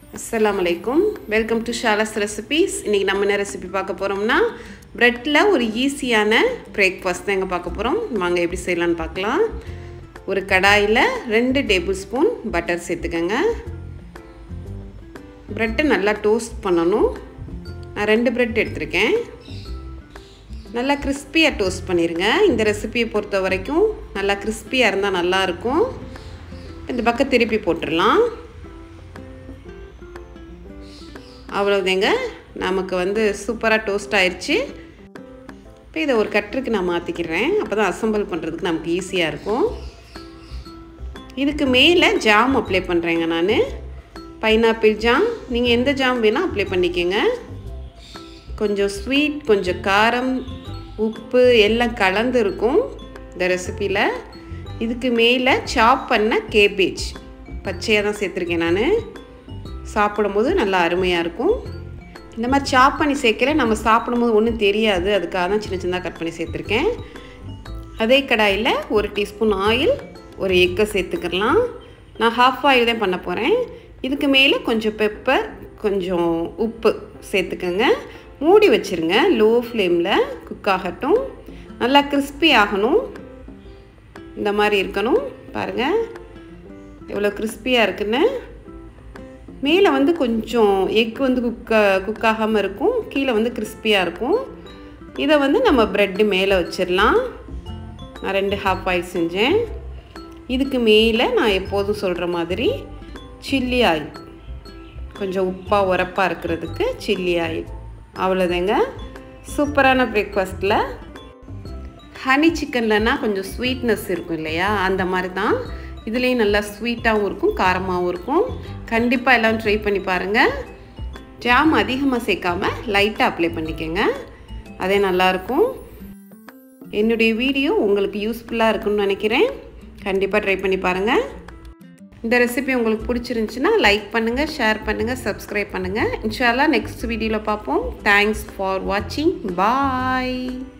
அஸ்ஸலாமு அலைக்கும் welcome to ஷாலஸ் recipes இன்றைக்கி நம்ம என்ன ரெசிபி பார்க்க போகிறோம்னா ப்ரெட்டில் ஒரு ஈஸியான பிரேக்ஃபாஸ்ட் தான் எங்கே பார்க்க போகிறோம் வாங்க எப்படி செய்யலான்னு பார்க்கலாம் ஒரு கடாயில் ரெண்டு டேபிள் ஸ்பூன் பட்டர் சேர்த்துக்கோங்க ப்ரெட்டை நல்லா டோஸ்ட் பண்ணணும் நான் ரெண்டு ப்ரெட் எடுத்திருக்கேன் நல்லா கிறிஸ்பியாக டோஸ்ட் பண்ணிடுங்க இந்த ரெசிபியை பொறுத்த வரைக்கும் நல்லா கிறிஸ்பியாக இருந்தால் நல்லாயிருக்கும் இந்த பக்கம் திருப்பி போட்டுடலாம் அவ்வளோதேங்க நமக்கு வந்து சூப்பராக டோஸ்ட் ஆயிடுச்சு இப்போ இதை ஒரு கட்டருக்கு நான் மாற்றிக்கிறேன் அப்போ தான் அசம்பிள் பண்ணுறதுக்கு நமக்கு ஈஸியாக இருக்கும் இதுக்கு மேலே ஜாம் அப்ளை பண்ணுறேங்க நான் பைனாப்பிள் ஜாம் நீங்கள் எந்த ஜாம் வேணால் அப்ளை பண்ணிக்கோங்க கொஞ்சம் ஸ்வீட் கொஞ்சம் காரம் உப்பு எல்லாம் கலந்து இருக்கும் இந்த ரெசிப்பியில் இதுக்கு மேலே சாப் பண்ண கேபேஜ் பச்சையாக தான் சேர்த்துருக்கேன் நான் சாப்பிடும்போது நல்லா அருமையாக இருக்கும் இந்த மாதிரி சாப் பண்ணி சேர்க்கல நம்ம சாப்பிடும்போது ஒன்றும் தெரியாது அதுக்காக தான் சின்ன சின்னதாக கட் பண்ணி சேர்த்துருக்கேன் அதே கடாயில் ஒரு டீஸ்பூன் ஆயில் ஒரு எக்கை சேர்த்துக்கலாம் நான் ஹாஃப் ஆயில் தான் பண்ண போகிறேன் இதுக்கு மேலே கொஞ்சம் பெப்பர் கொஞ்சம் உப்பு சேர்த்துக்கோங்க மூடி வச்சுருங்க லோ ஃப்ளேமில் குக் ஆகட்டும் நல்லா கிறிஸ்பி ஆகணும் இந்த மாதிரி இருக்கணும் பாருங்கள் எவ்வளோ கிறிஸ்பியாக இருக்குன்னு மேலே வந்து கொஞ்சம் எக் வந்து குக்க குக் ஆகாமல் இருக்கும் கீழே வந்து கிறிஸ்பியாக இருக்கும் இதை வந்து நம்ம ப்ரெட்டு மேலே வச்சிடலாம் நான் ரெண்டு ஹாஃப் ஆயில் செஞ்சேன் இதுக்கு மேலே நான் எப்போதும் சொல்கிற மாதிரி சில்லி ஆயில் கொஞ்சம் உப்பாக உரப்பாக இருக்கிறதுக்கு சில்லி ஆயில் அவ்வளோதாங்க சூப்பரான பிரேக்ஃபாஸ்ட்டில் ஹனி சிக்கன்லனா கொஞ்சம் ஸ்வீட்னஸ் இருக்கும் இல்லையா அந்த மாதிரி தான் இதுலேயும் நல்லா ஸ்வீட்டாகவும் இருக்கும் காரமாகவும் இருக்கும் கண்டிப்பாக எல்லாம் ட்ரை பண்ணி பாருங்கள் ஜாம் அதிகமாக சேர்க்காமல் லைட்டாக அப்ளை பண்ணிக்கோங்க அதே நல்லாயிருக்கும் என்னுடைய வீடியோ உங்களுக்கு யூஸ்ஃபுல்லாக இருக்குன்னு நினைக்கிறேன் கண்டிப்பாக ட்ரை பண்ணி பாருங்கள் இந்த ரெசிபி உங்களுக்கு பிடிச்சிருந்துச்சின்னா லைக் பண்ணுங்கள் ஷேர் பண்ணுங்கள் சப்ஸ்கிரைப் பண்ணுங்கள் இன்ஷால்லா நெக்ஸ்ட் வீடியோவில் பார்ப்போம் தேங்க்ஸ் ஃபார் வாட்சிங் பாய்